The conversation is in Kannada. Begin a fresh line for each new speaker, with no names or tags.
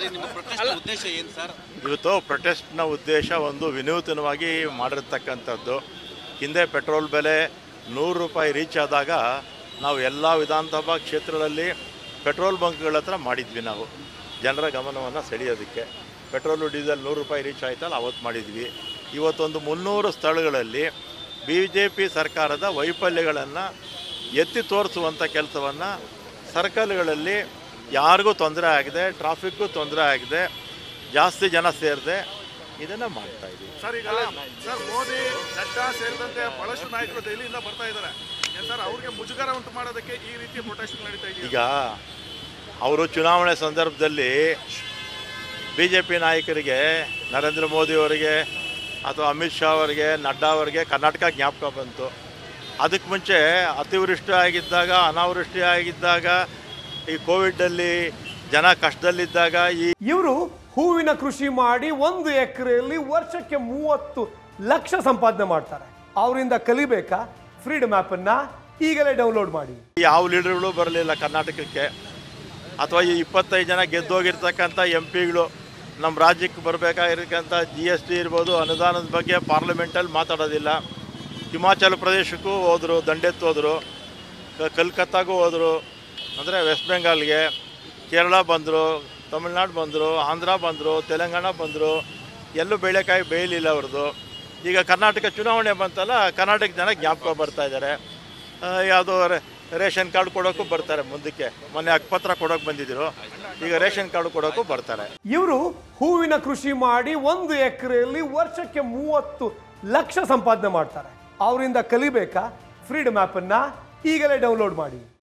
ನಿಮ್ಮ ಪ್ರೊಟೆಸ್ಟ್ ಉದ್ದೇಶ ಏನು ಸರ್
ಇವತ್ತು ಪ್ರೊಟೆಸ್ಟ್ನ ಉದ್ದೇಶ ಒಂದು ವಿನೂತನವಾಗಿ ಮಾಡಿರ್ತಕ್ಕಂಥದ್ದು ಹಿಂದೆ ಪೆಟ್ರೋಲ್ ಬೆಲೆ ನೂರು ರೂಪಾಯಿ ರೀಚ್ ಆದಾಗ ನಾವು ಎಲ್ಲ ವಿಧಾನಸಭಾ ಕ್ಷೇತ್ರಗಳಲ್ಲಿ ಪೆಟ್ರೋಲ್ ಬಂಕ್ಗಳ ಹತ್ರ ಮಾಡಿದ್ವಿ ನಾವು ಜನರ ಗಮನವನ್ನು ಸೆಳೆಯೋದಕ್ಕೆ ಪೆಟ್ರೋಲು ಡೀಸೆಲ್ ನೂರು ರೂಪಾಯಿ ರೀಚ್ ಆಯ್ತಲ್ಲ ಅವತ್ತು ಮಾಡಿದ್ವಿ ಇವತ್ತೊಂದು ಮುನ್ನೂರು ಸ್ಥಳಗಳಲ್ಲಿ ಬಿ ಜೆ ಪಿ ಸರ್ಕಾರದ ವೈಫಲ್ಯಗಳನ್ನು ಎತ್ತಿ ತೋರಿಸುವಂಥ ಕೆಲಸವನ್ನು ಸರ್ಕಲ್ಗಳಲ್ಲಿ ಯಾರಿಗೂ ತೊಂದರೆ ಆಗಿದೆ ಟ್ರಾಫಿಕ್ಗೂ ತೊಂದರೆ ಆಗಿದೆ ಜಾಸ್ತಿ ಜನ ಸೇರಿದೆ ಇದನ್ನು ಮಾಡ್ತಾ ಇದ್ದೀವಿ
ಸರ್ ಈಗ ಸರ್ ಮೋದಿ ನಡ್ಡಾ ಸೇರಿದಂತೆ ಬಹಳಷ್ಟು ನಾಯಕರು ದೆಹಲಿಯಿಂದ ಬರ್ತಾ ಇದ್ದಾರೆ ಏನ್ ಸರ್ ಅವ್ರಿಗೆ ಮುಜುಗರ ಉಂಟು ಮಾಡೋದಕ್ಕೆ ಈ ರೀತಿ ಪ್ರೊಟೆಸ್ಟ್ ನಡೀತಾ ಇದೆಯಾ
ಈಗ ಅವರು ಚುನಾವಣೆ ಸಂದರ್ಭದಲ್ಲಿ ಬಿ ಜೆ ಪಿ ನಾಯಕರಿಗೆ ನರೇಂದ್ರ ಮೋದಿ ಅವರಿಗೆ ಅಥವಾ ಅಮಿತ್ ಶಾ ಅವರಿಗೆ ನಡ್ಡಾ ಅವರಿಗೆ ಕರ್ನಾಟಕ ಜ್ಞಾಪಕ ಬಂತು ಅದಕ್ಕೆ ಮುಂಚೆ ಅತಿವೃಷ್ಟಿ ಆಗಿದ್ದಾಗ ಅನಾವೃಷ್ಟಿ ಆಗಿದ್ದಾಗ ಈ ಕೋವಿಡಲ್ಲಿ ಜನ ಕಷ್ಟದಲ್ಲಿದ್ದಾಗ ಈ
ಇವರು ಹೂವಿನ ಕೃಷಿ ಮಾಡಿ ಒಂದು ಎಕರೆಯಲ್ಲಿ ವರ್ಷಕ್ಕೆ ಮೂವತ್ತು ಲಕ್ಷ ಸಂಪಾದನೆ ಮಾಡ್ತಾರೆ ಅವರಿಂದ ಕಲಿಬೇಕಾ ಫ್ರೀಡಮ್ ಅನ್ನ ಈಗಲೇ ಡೌನ್ಲೋಡ್ ಮಾಡಿ
ಯಾವ ಲೀಡರ್ಗಳು ಬರಲಿಲ್ಲ ಕರ್ನಾಟಕಕ್ಕೆ ಅಥವಾ ಈ ಇಪ್ಪತ್ತೈದು ಜನ ಗೆದ್ದೋಗಿರ್ತಕ್ಕಂಥ ಎಂ ಪಿಗಳು ನಮ್ಮ ರಾಜ್ಯಕ್ಕೆ ಬರಬೇಕಾಗಿರ್ತಕ್ಕಂಥ ಜಿ ಎಸ್ ಟಿ ಇರ್ಬೋದು ಅನುದಾನದ ಬಗ್ಗೆ ಪಾರ್ಲಿಮೆಂಟಲ್ಲಿ ಮಾತಾಡೋದಿಲ್ಲ ಹಿಮಾಚಲ ಪ್ರದೇಶಕ್ಕೂ ಹೋದರು ದಂಡೆತ್ತು ಹೋದರು ಕ- ಕಲ್ಕತ್ತಾಗೂ ಹೋದರು ಅಂದರೆ ವೆಸ್ಟ್ ಬೆಂಗಾಲ್ಗೆ ಕೇರಳ ಬಂದರು ತಮಿಳ್ನಾಡು ಬಂದರು ಆಂಧ್ರ ಬಂದರು ತೆಲಂಗಾಣ ಬಂದರು ಎಲ್ಲೂ ಬೇಳೆಕಾಯಿ ಬೇಯಲಿಲ್ಲ ಅವ್ರದ್ದು ಈಗ ಕರ್ನಾಟಕ ಚುನಾವಣೆ ಬಂತಲ್ಲ ಕರ್ನಾಟಕ ಜನ ಜ್ಞಾಪಕ ಬರ್ತಾ ಇದ್ದಾರೆ ಆ, ಯಾವುದೋ ರೇ- ರೇಷನ್ ಕಾರ್ಡ್ ಕೊಡೋಕ್ಕೂ ಬರ್ತಾರೆ ಮುಂದಕ್ಕೆ ಮೊನ್ನೆ ಹಕ್ಕುಪತ್ರ ಕೊಡೋಕೆ ಬಂದಿದ್ರು ಈಗ ರೇಷನ್ ಕಾರ್ಡ್ ಕೊಡೋಕ್ಕೂ ಬರ್ತಾರೆ
ಇವರು ಹೂವಿನ ಕೃಷಿ ಮಾಡಿ ಒಂದು ಎಕರೆಯಲ್ಲಿ ವರ್ಷಕ್ಕೆ ಮೂವತ್ತು ಲಕ್ಷ ಸಂಪಾದನೆ ಮಾಡ್ತಾರೆ ಅವರಿಂದ ಕಲಿಬೇಕಾ ಫ್ರೀಡಮ್ ಅನ್ನ ಈಗಲೇ ಡೌನ್ಲೋಡ್ ಮಾಡಿ